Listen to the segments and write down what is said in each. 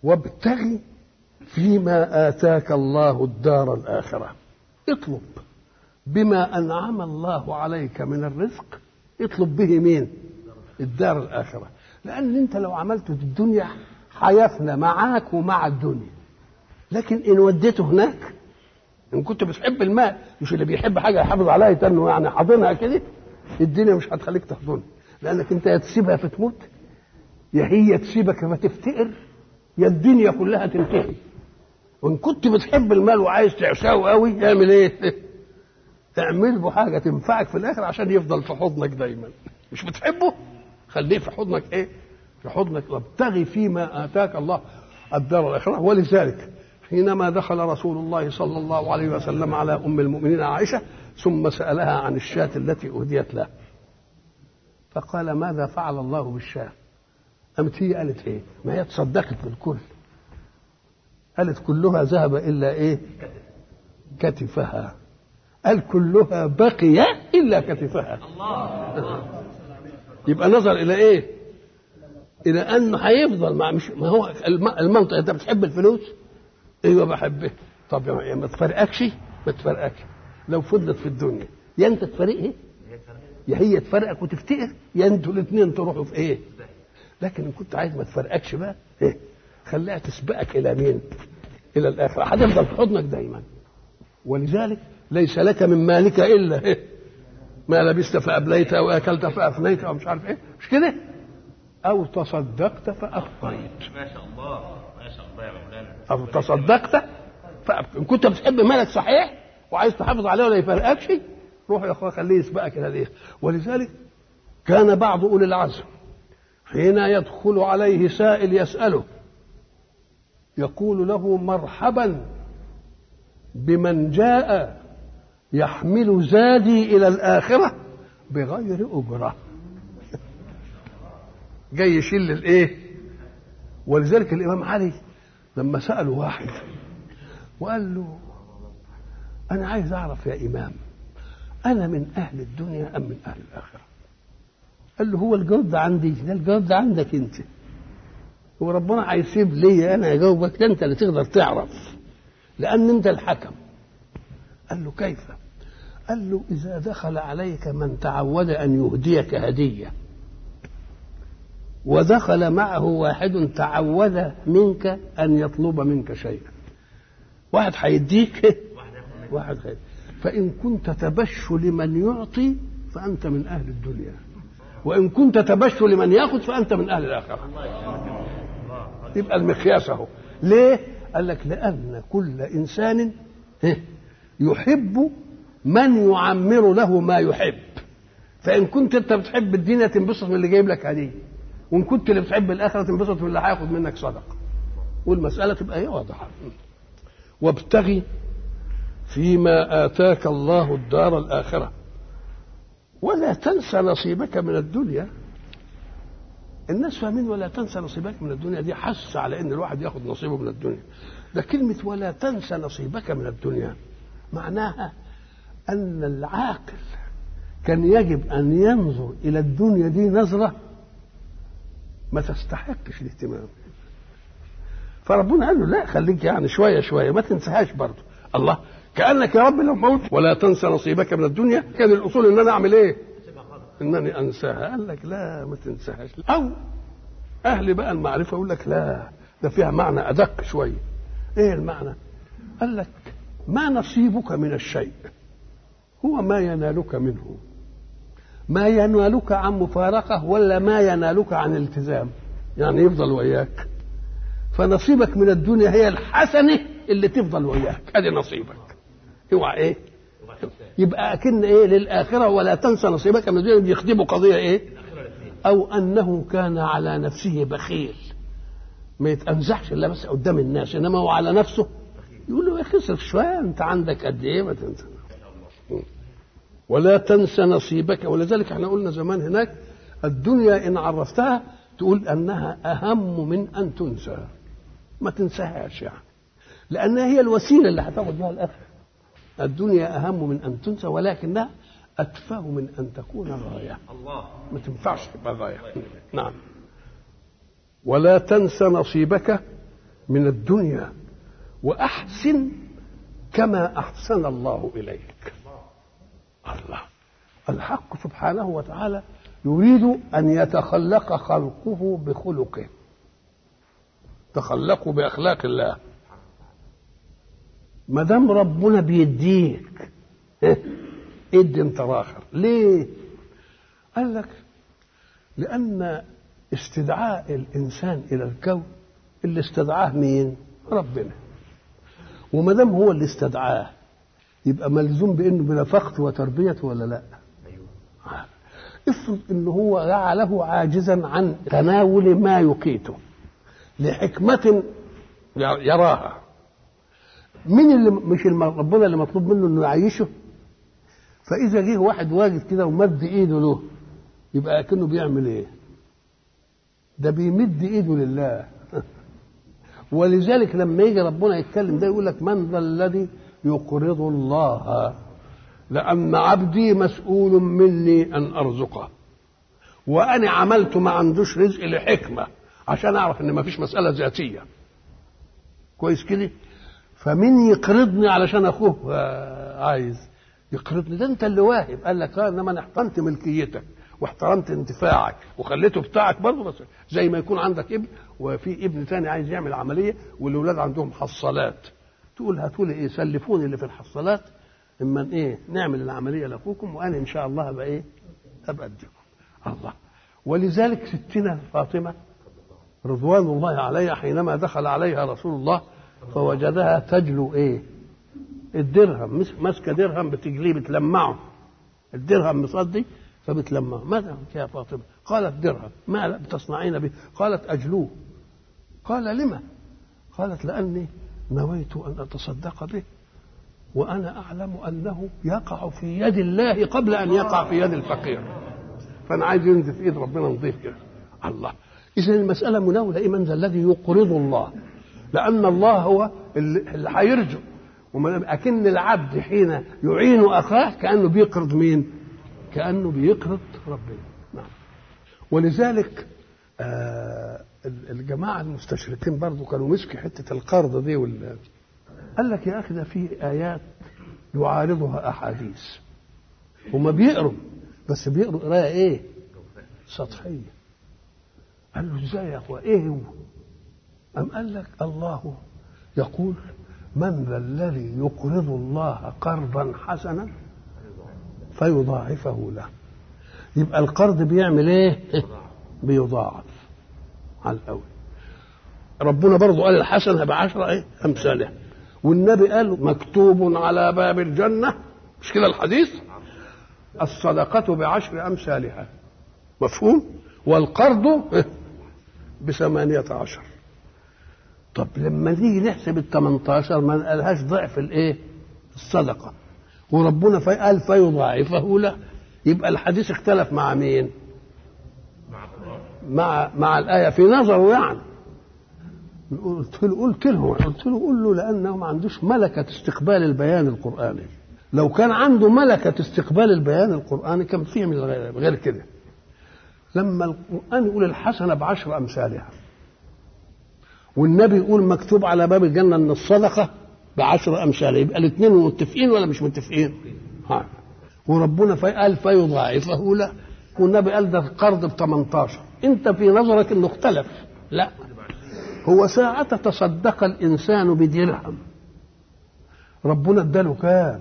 وابتغي فيما آتاك الله الدار الآخرة اطلب بما أنعم الله عليك من الرزق اطلب به مين الدار الآخرة لأن أنت لو عملته في الدنيا حيفنا معاك ومع الدنيا لكن إن وديته هناك إن كنت بتحب المال مش اللي بيحب حاجة يحافظ عليها يتنه يعني حاضنها كده الدنيا مش هتخليك تحضنها لأنك أنت يا تسيبها فتموت يا هي تسيبك فتفتقر يا الدنيا كلها تنتهي وان كنت بتحب المال وعايز تعشاه قوي اعمل ايه اعمل له حاجه تنفعك في الاخر عشان يفضل في حضنك دايما مش بتحبه خليه في حضنك ايه في حضنك وابتغي فيما اتاك الله الدار الاخره ولذلك حينما دخل رسول الله صلى الله عليه وسلم على ام المؤمنين عائشه ثم سالها عن الشاة التي اهديت له فقال ماذا فعل الله بالشاة قامت هي قالت ايه ما هي تصدقت بالكل قالت كلها ذهب الا ايه كتفها قال كلها بقي الا كتفها يبقى نظر الى ايه الى انه هيفضل مع مش ما هو المنطق انت بتحب الفلوس ايوه بحبها طب يا ما تفرقكش ما تفرقكش لو فضلت في الدنيا يا انت تفرقها يا هي تفرقك وتفتقر يا انتوا الاثنين تروحوا في ايه لكن ان كنت عايز ما تفرقكش بقى ايه خليها تسبقك الى مين الى الاخره هتفضل في حضنك دايما ولذلك ليس لك من مالك الا إيه؟ ما لبست فابليت او اكلت فافنيت او مش عارف ايه مش كده او تصدقت فاخطيت ما شاء الله ما شاء الله يا مولانا او تصدقت فأبقى. ان كنت بتحب مالك صحيح وعايز تحافظ عليه ولا يفرقكش روح يا اخويا خليه يسبقك الى الايه ولذلك كان بعض اولي العزم حين يدخل عليه سائل يساله يقول له مرحبا بمن جاء يحمل زادي الى الاخره بغير اجره جاي يشيل الايه ولذلك الامام علي لما ساله واحد وقال له انا عايز اعرف يا امام انا من اهل الدنيا ام من اهل الاخره قال له هو الجواب ده عندي ده الجواب ده عندك انت هو ربنا هيسيب لي انا اجاوبك ده انت اللي تقدر تعرف لان انت الحكم قال له كيف قال له اذا دخل عليك من تعود ان يهديك هديه ودخل معه واحد تعود منك ان يطلب منك شيئا واحد هيديك واحد خير فان كنت تبش لمن يعطي فانت من اهل الدنيا وان كنت تبش لمن ياخذ فانت من اهل الاخره يبقى المقياس اهو ليه قال لك لان كل انسان يحب من يعمر له ما يحب فان كنت انت بتحب الدنيا تنبسط من اللي جايب لك هديه وان كنت اللي بتحب الاخره تنبسط من اللي هياخد منك صدقه والمساله تبقى هي واضحه وابتغي فيما اتاك الله الدار الاخره ولا تنسى نصيبك من الدنيا الناس فاهمين ولا تنسى نصيبك من الدنيا دي حس على ان الواحد ياخد نصيبه من الدنيا ده كلمة ولا تنسى نصيبك من الدنيا معناها أن العاقل كان يجب أن ينظر إلى الدنيا دي نظرة ما تستحقش الاهتمام فربنا قال له لا خليك يعني شوية شوية ما تنساهاش برضه الله كأنك يا رب لو موت ولا تنسى نصيبك من الدنيا كان الأصول إن أنا أعمل إيه انني انساها قال لك لا ما تنساهاش او اهل بقى المعرفه يقول لك لا ده فيها معنى ادق شويه ايه المعنى قال لك ما نصيبك من الشيء هو ما ينالك منه ما ينالك عن مفارقه ولا ما ينالك عن التزام يعني يفضل وياك فنصيبك من الدنيا هي الحسنه اللي تفضل وياك ادي نصيبك اوعى ايه يبقى اكن ايه للاخره ولا تنسى نصيبك من الدنيا بيخدموا قضيه ايه او انه كان على نفسه بخيل ما يتأنزحش الا بس قدام الناس انما هو على نفسه يقول له يا اخي اصرف شويه انت عندك قد ايه ما تنسى ولا تنسى نصيبك ولذلك احنا قلنا زمان هناك الدنيا ان عرفتها تقول انها اهم من ان تنسى ما تنساهاش يعني لانها هي الوسيله اللي هتاخد بها الاخره الدنيا أهم من أن تنسى ولكنها أتفه من أن تكون غاية الله ما تنفعش تبقى غاية نعم ولا تنس نصيبك من الدنيا وأحسن كما أحسن الله إليك الله الحق سبحانه وتعالى يريد أن يتخلق خلقه بخلقه تخلقوا بأخلاق الله ما دام ربنا بيديك ادي انت راخر ليه قال لك لان استدعاء الانسان الى الكون اللي استدعاه مين ربنا وما دام هو اللي استدعاه يبقى ملزوم بانه بنفقته وتربيته ولا لا ايوه افرض ان هو جعله عاجزا عن تناول ما يقيته لحكمة يراها مين اللي مش الم- ربنا اللي مطلوب منه انه يعيشه فاذا جه واحد واجد كده ومد ايده له يبقى اكنه بيعمل ايه ده بيمد ايده لله ولذلك لما يجي ربنا يتكلم ده يقول لك من ذا الذي يقرض الله لأن عبدي مسؤول مني أن أرزقه وأنا عملت ما عندوش رزق لحكمة عشان أعرف إن ما فيش مسألة ذاتية كويس كده فمين يقرضني علشان أخوه آه، عايز يقرضني ده أنت اللي واهب قال لك آه إنما أنا احترمت ملكيتك واحترمت انتفاعك وخليته بتاعك برضه بس زي ما يكون عندك ابن وفي ابن تاني عايز يعمل عملية والأولاد عندهم حصالات تقول هاتوا لي ايه سلفوني اللي في الحصالات اما ايه نعمل العمليه لاخوكم وانا ان شاء الله ابقى ايه ابقى اديكم الله ولذلك ستنا فاطمه رضوان الله عليها حينما دخل عليها رسول الله فوجدها تجلو ايه الدرهم مس- ماسكه درهم بتجليه بتلمعه الدرهم مصدي فبتلمعه ماذا أنت يا فاطمه قالت درهم ما بتصنعين به قالت اجلوه قال لما قالت لاني نويت ان اتصدق به وانا اعلم انه يقع في يد الله قبل ان يقع في يد الفقير فانا عايز ينزل في ايد ربنا نضيف كده الله اذا المساله مناوله ايه من ذا الذي يقرض الله لان الله هو اللي اللي هيرزق وما- اكن العبد حين يعين اخاه كانه بيقرض مين كانه بيقرض ربنا نعم ولذلك آه ال- الجماعه المستشرقين برضو كانوا مسكوا حته القرض دي وال قال لك يا اخي ده في ايات يعارضها احاديث هما بيقروا بس بيقروا قرايه ايه؟ سطحيه قال له ازاي يا اخوة ايه هو؟ أم قال لك الله يقول من ذا الذي يقرض الله قرضا حسنا فيضاعفه له يبقى القرض بيعمل ايه؟ بيضاعف على الاول ربنا برضو قال الحسنه بعشرة ايه امثالها والنبي قال مكتوب على باب الجنه مش كده الحديث الصدقه بعشر امثالها مفهوم والقرض إيه؟ بثمانية عشر طب لما نيجي نحسب ال 18 ما قالهاش ضعف الايه الصدقه وربنا في- قال فيضاعفه له يبقى الحديث اختلف مع مين مع القرآن مع مع الايه في نظره يعني قلت له قلت له قلت له قول له لانه ما عندوش ملكه استقبال البيان القراني لو كان عنده ملكه استقبال البيان القراني كان فيه من غير, غير كده لما القران يقول الحسنه بعشر امثالها والنبي يقول مكتوب على باب الجنه ان الصدقه بعشر امثالها يبقى الاثنين متفقين ولا مش متفقين؟ ها وربنا في- قال فيضاعفه له والنبي قال ده القرض ب 18 انت في نظرك انه اختلف لا هو ساعة تصدق الإنسان بدرهم ربنا اداله كام؟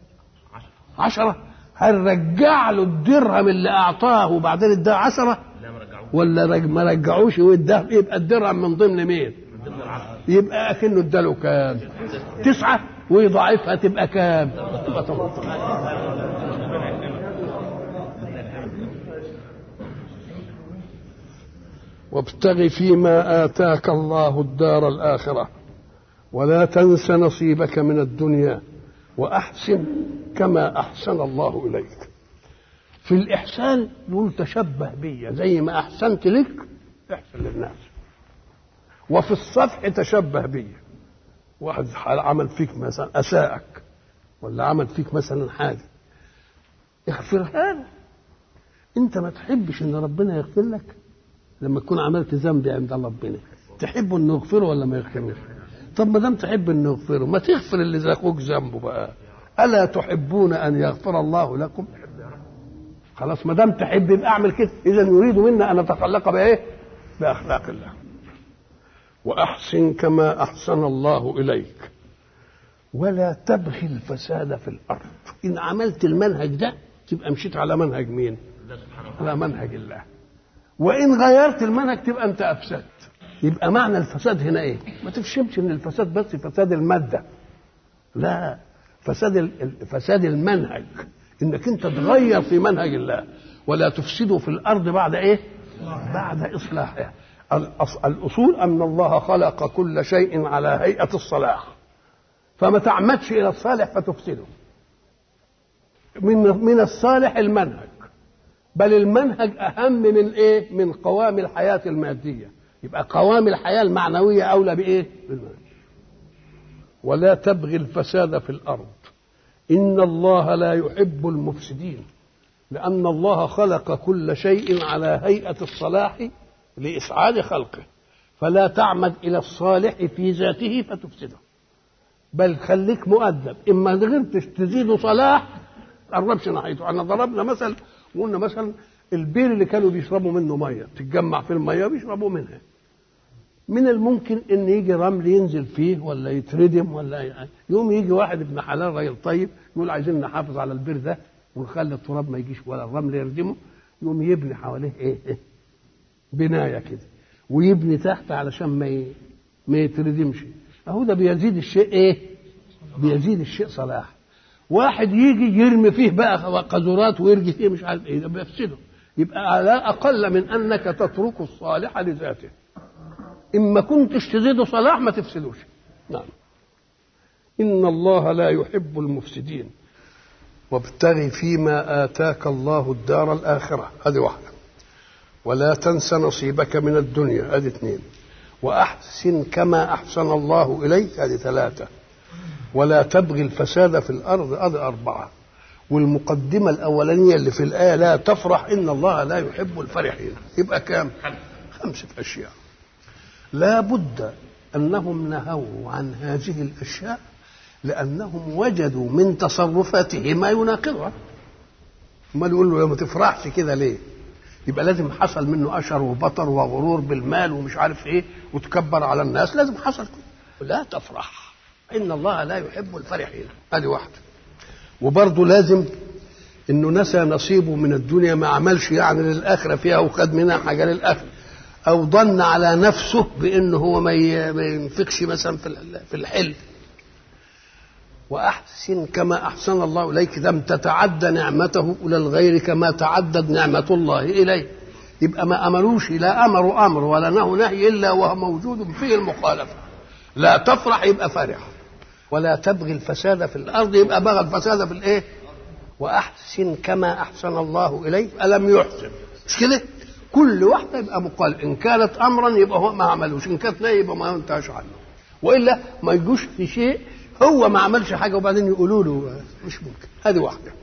عشرة هل رجع له الدرهم اللي أعطاه وبعدين اداه عشرة لا ما رجعوه ولا رج ما رجعوش واداه يبقى الدرهم من ضمن مين؟ يبقى أكنه اداله كام؟ تسعة ويضاعفها تبقى كام؟ تبقى 18 وابتغ فيما آتاك الله الدار الآخرة ولا تنس نصيبك من الدنيا وأحسن كما أحسن الله إليك في الإحسان يقول تشبه بي زي ما أحسنت لك احسن للناس وفي الصفح تشبه بي واحد عمل فيك مثلا أساءك ولا عمل فيك مثلا حاجة اغفرها له انت ما تحبش ان ربنا يغفر لك لما تكون عملت ذنب عند الله ربنا تحب انه يغفره ولا ما يغفرش طب ما دام تحب انه يغفره ما تغفر اللي ذاقوك ذنبه بقى الا تحبون ان يغفر الله لكم خلاص ما دام تحب يبقى اعمل كده اذا يريد منا ان نتخلق بايه باخلاق الله واحسن كما احسن الله اليك ولا تبغي الفساد في الارض ان عملت المنهج ده تبقى مشيت على منهج مين على منهج الله وان غيرت المنهج تبقى انت افسدت يبقى معنى الفساد هنا ايه ما تفهمش ان الفساد بس فساد الماده لا فساد ال- فساد المنهج انك انت تغير في منهج الله ولا تفسدوا في الارض بعد ايه بعد اصلاحها الأص- الاصول ان الله خلق كل شيء على هيئه الصلاح فما تعمدش الى الصالح فتفسده من من الصالح المنهج بل المنهج اهم من ايه من قوام الحياه الماديه يبقى قوام الحياه المعنويه اولى بايه بالمنهج ولا تبغي الفساد في الارض ان الله لا يحب المفسدين لان الله خلق كل شيء على هيئه الصلاح لاسعاد خلقه فلا تعمد الى الصالح في ذاته فتفسده بل خليك مؤدب اما غيرتش تزيد صلاح قربش ناحيته احنا ضربنا مثل وقلنا مثلا البير اللي كانوا بيشربوا منه ميه تتجمع في الميه بيشربوا منها من الممكن ان يجي رمل ينزل فيه ولا يتردم ولا يعني يوم يجي واحد ابن حلال راجل طيب يقول عايزين نحافظ على البير ده ونخلي التراب ما يجيش ولا الرمل يردمه يقوم يبني حواليه ايه, إيه؟ بنايه كده ويبني تحت علشان ما ي... ما يتردمش اهو ده بيزيد الشيء ايه بيزيد الشيء صلاح واحد يجي يرمي فيه بقى قذورات ويرجي فيه مش عارف ايه ده بيفسده يبقى على اقل من انك تترك الصالح لذاته اما كنتش تزيده صلاح ما تفسدوش نعم ان الله لا يحب المفسدين وابتغ فيما اتاك الله الدار الاخره هذه واحده ولا تنس نصيبك من الدنيا هذه اثنين واحسن كما احسن الله اليك هذه ثلاثه ولا تبغي الفساد في الارض هذه اربعه والمقدمه الاولانيه اللي في الايه لا تفرح ان الله لا يحب الفرحين يبقى كام خمسه اشياء لا بد انهم نهوا عن هذه الاشياء لانهم وجدوا من تصرفاته ما يناقضها امال يقول له ما تفرحش كده ليه يبقى لازم حصل منه اشر وبطر وغرور بالمال ومش عارف ايه وتكبر على الناس لازم حصل كده لا تفرح ان الله لا يحب الفرحين هذه واحده وبرضه لازم انه نسى نصيبه من الدنيا ما عملش يعني للاخره فيها وخد منها حاجه للاخره او ظن على نفسه بانه هو ما ينفقش مثلا في في الحل واحسن كما احسن الله اليك لم تتعدى نعمته الى الغير كما تعدد نعمه الله اليه يبقى ما امروش لا امر امر ولا نهوا نهي الا وهو موجود فيه المخالفه لا تفرح يبقى فرح ولا تبغي الفساد في الارض يبقى بغى الفساد في الايه واحسن كما احسن الله اليك الم يحسن مش كده كل واحده يبقى مقال ان كانت امرا يبقى هو ما عملوش ان كانت نهي يبقى ما انتهاش عنه والا ما يجوش في شيء هو ما عملش حاجه وبعدين يقولوا له مش ممكن هذه واحده